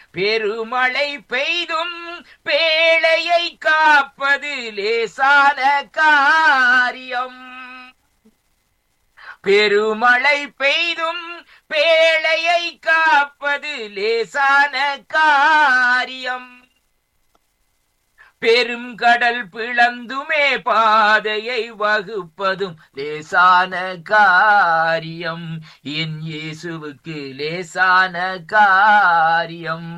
பெருமழை பெய்தும் பேழையை காப்பது லேசான காரியம் பெருமழை பெய்தும் பேழையை காப்பது லேசான காரியம் பெரும் கடல் பிளந்துமே பாதையை வகுப்பதும் லேசான காரியம் என் இயேசுவுக்கு லேசான காரியம்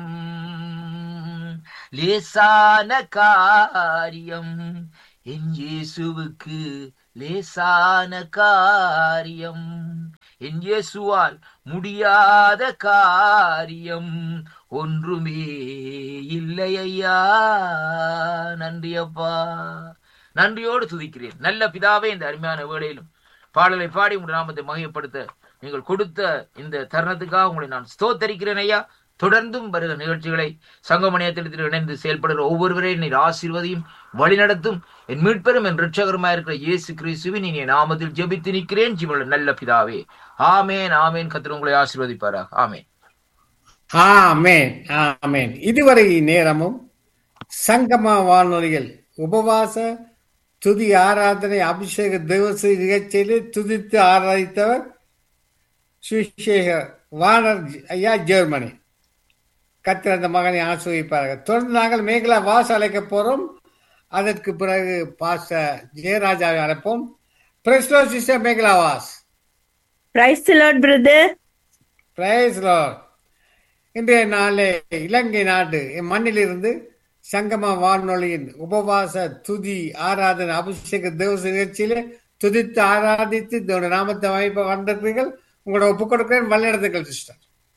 லேசான காரியம் என் இயேசுவுக்கு லேசான காரியம் என் இயேசுவால் முடியாத காரியம் ஒன்றுமே இல்லை ஐயா நன்றி அப்பா நன்றியோடு துதிக்கிறேன் நல்ல பிதாவே இந்த அருமையான வேளையிலும் பாடலை பாடி உங்கள் நாமத்தை மகிமைப்படுத்த நீங்கள் கொடுத்த இந்த தருணத்துக்காக உங்களை நான் ஸ்தோத்தரிக்கிறேன் ஐயா தொடர்ந்தும் வருகிற நிகழ்ச்சிகளை சங்கமணியத்திடத்தில் இணைந்து செயல்படுகிற ஒவ்வொருவரையும் நீர் ஆசீர்வதியும் வழிநடத்தும் என் மீட்பெரும் என் ரிட்சகருமாய் இருக்கிற இயேசு கிறிஸ்துவின் இனிய நாமத்தில் ஜெபித்து நிற்கிறேன் ஜீவனுள்ள நல்ல பிதாவே ஆமேன் ஆமேன் கத்திர உங்களை ஆசீர்வதிப்பாராக ஆமேன் ஆமேன் ஆமேன் இதுவரை நேரமும் சங்கம வானொலியில் உபவாச துதி ஆராதனை அபிஷேக தேவஸ்ரீ நிகழ்ச்சியில் துதித்து ஆராதித்தவர் சுவிசேகர் வானர் ஐயா ஜெர்மனி கத்திர அந்த மகனை ஆசிரியப்பார்கள் தொடர்ந்து நாங்கள் மேகலா வாஸ் அழைக்க போறோம் அதற்கு பிறகு பாச ஜெயராஜாவை அழைப்போம் பிரஸ்லோ சிஸ்டர் மேகலா வாஸ் praise Lord brother praise Lord இன்றைய நாளே இலங்கை நாடு மண்ணிலிருந்து சங்கம வானொலியின் உபவாச துதி ஆராதனை அபிஷேக தேவச நிகழ்ச்சியில துதித்து ஆராதித்து இதோட நாமத்தை வாய்ப்பை வந்திருக்கிறீர்கள் உங்களோட ஒப்புக் கொடுக்கிறேன் வழிநடத்துங்கள் சிஸ்டர்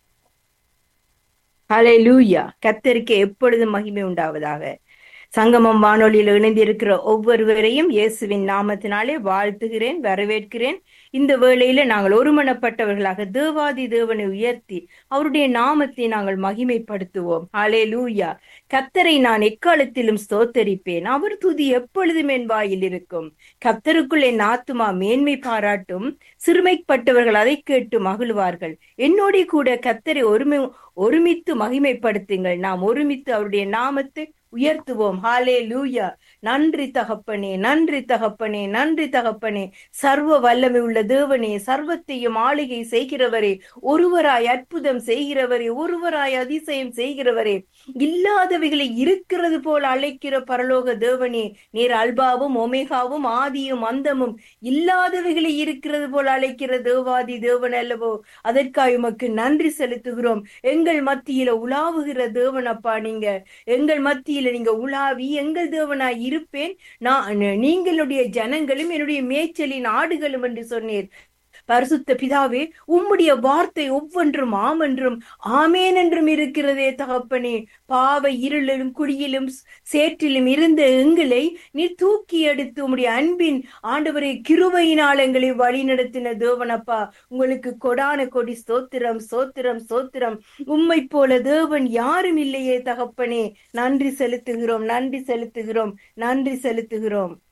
ஹலே லூயா கத்தருக்கு எப்பொழுதும் மகிமை உண்டாவதாக சங்கமம் வானொலியில் இணைந்திருக்கிற ஒவ்வொருவரையும் இயேசுவின் நாமத்தினாலே வாழ்த்துகிறேன் வரவேற்கிறேன் இந்த வேளையில நாங்கள் ஒருமனப்பட்டவர்களாக தேவாதி தேவனை உயர்த்தி அவருடைய நாமத்தை நாங்கள் மகிமைப்படுத்துவோம் ஹலே லூயா கத்தரை நான் எக்காலத்திலும் ஸ்தோத்தரிப்பேன் அவர் துதி எப்பொழுதும் என் வாயில் இருக்கும் கத்தருக்குள் என் ஆத்துமா மேன்மை பாராட்டும் சிறுமைப்பட்டவர்கள் அதை கேட்டு மகிழ்வார்கள் என்னோட கூட கத்தரை ஒருமை ஒருமித்து மகிமைப்படுத்துங்கள் நாம் ஒருமித்து அவருடைய நாமத்தை உயர்த்துவோம் ஹாலே லூயா நன்றி தகப்பனே நன்றி தகப்பனே நன்றி தகப்பனே சர்வ வல்லமை உள்ள தேவனே சர்வத்தையும் ஆளுகை செய்கிறவரே ஒருவராய் அற்புதம் செய்கிறவரே ஒருவராய் அதிசயம் செய்கிறவரே இல்லாதவைகளை இருக்கிறது போல் அழைக்கிற பரலோக தேவனே நீர் அல்பாவும் ஒமேகாவும் ஆதியும் அந்தமும் இல்லாதவைகளை இருக்கிறது போல் அழைக்கிற தேவாதி தேவன் அல்லவோ அதற்காக உமக்கு நன்றி செலுத்துகிறோம் எங்கள் மத்தியில உலாவுகிற தேவன் அப்பா நீங்க எங்கள் மத்தியில நீங்க உலாவி எங்கள் தேவனாய் இருப்பேன் நான் நீங்களுடைய ஜனங்களும் என்னுடைய மேய்ச்சலின் ஆடுகளும் என்று சொன்னீர் பரிசுத்த பிதாவே உம்முடைய வார்த்தை ஒவ்வொன்றும் ஆம் என்றும் ஆமேன் என்றும் இருக்கிறதே தகப்பனே பாவ இருளிலும் குடியிலும் சேற்றிலும் இருந்த எங்களை நீ தூக்கி எடுத்து உம்முடைய அன்பின் ஆண்டவரை கிருபையினால் எங்களை வழி நடத்தின தேவனப்பா உங்களுக்கு கொடான கொடி ஸ்தோத்திரம் சோத்திரம் சோத்திரம் உம்மை போல தேவன் யாரும் இல்லையே தகப்பனே நன்றி செலுத்துகிறோம் நன்றி செலுத்துகிறோம் நன்றி செலுத்துகிறோம்